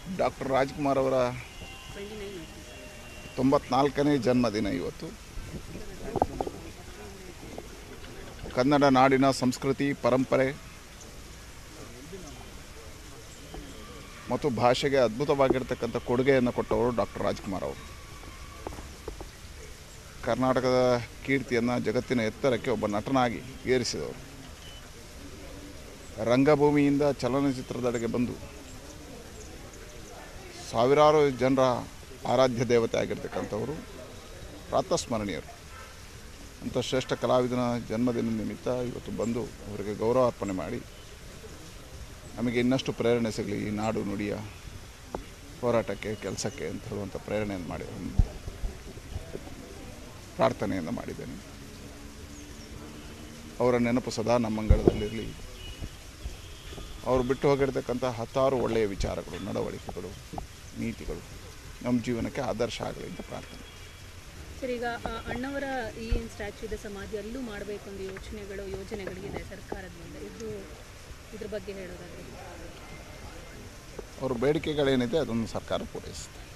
doctor Rajkumar ಅವರ ತೊಂಬತ್ನಾಲ್ಕನೇ ಜನ್ಮದಿನ ಇವತ್ತು ಕನ್ನಡ ನಾಡಿನ ಸಂಸ್ಕೃತಿ ಪರಂಪರೆ ಮತ್ತು ಭಾಷೆಗೆ ಅದ್ಭುತವಾಗಿರ್ತಕ್ಕಂಥ ಕೊಡುಗೆಯನ್ನು ಕೊಟ್ಟವರು ಡಾಕ್ಟರ್ ರಾಜ್ಕುಮಾರ್ ಅವರು ಕರ್ನಾಟಕದ ಕೀರ್ತಿಯನ್ನು ಜಗತ್ತಿನ ಎತ್ತರಕ್ಕೆ ಒಬ್ಬ ನಟನಾಗಿ ಏರಿಸಿದವರು ರಂಗಭೂಮಿಯಿಂದ ಚಲನಚಿತ್ರದೆಡೆಗೆ ಬಂದು ಸಾವಿರಾರು ಜನರ ಆರಾಧ್ಯ ದೇವತೆ ಆಗಿರ್ತಕ್ಕಂಥವರು ಪ್ರಾತಸ್ಮರಣೀಯರು ಅಂಥ ಶ್ರೇಷ್ಠ ಕಲಾವಿದನ ಜನ್ಮದಿನ ನಿಮಿತ್ತ ಇವತ್ತು ಬಂದು ಅವರಿಗೆ ಗೌರವ ಅರ್ಪಣೆ ಮಾಡಿ ನಮಗೆ ಇನ್ನಷ್ಟು ಪ್ರೇರಣೆ ಸಿಗಲಿ ಈ ನಾಡು ನುಡಿಯ ಹೋರಾಟಕ್ಕೆ ಕೆಲಸಕ್ಕೆ ಅಂತ ಹೇಳುವಂಥ ಪ್ರೇರಣೆಯನ್ನು ಮಾಡಿ ಪ್ರಾರ್ಥನೆಯನ್ನು ಮಾಡಿದ್ದೇನೆ ಅವರ ನೆನಪು ಸದಾ ನಮ್ಮ ಮಂಗಳದಲ್ಲಿರಲಿ ಅವರು ಬಿಟ್ಟು ಹೋಗಿರ್ತಕ್ಕಂಥ ಹತ್ತಾರು ಒಳ್ಳೆಯ ವಿಚಾರಗಳು ನಡವಳಿಕೆಗಳು ನೀತಿಗಳು ನಮ್ಮ ಜೀವನಕ್ಕೆ ಆದರ್ಶ ಆಗಲಿ ಅಂತ ಪ್ರಾರ್ಥನೆ ಸರ್ ಈಗ ಆ, ಅಣ್ಣವರ ಈ ಸ್ಟ್ಯಾಚ್ಯೂ ಇದೆ ಸಮಾಧಿ ಅಲ್ಲೂ ಮಾಡಬೇಕು ಒಂದು ಯೋಚನೆಗಳು ಯೋಜನೆಗಳಿದೆ ಸರ್ಕಾರದಿಂದ ಇದು ಇದ್ರ ಬಗ್ಗೆ ಹೇಳೋದಾದ್ರೆ ಅವ್ರ ಬೇಡಿಕೆಗಳೇನಿದೆ ಅದನ್ನು ಸರ್ಕಾರ ಪೂರೈಸುತ್ತೆ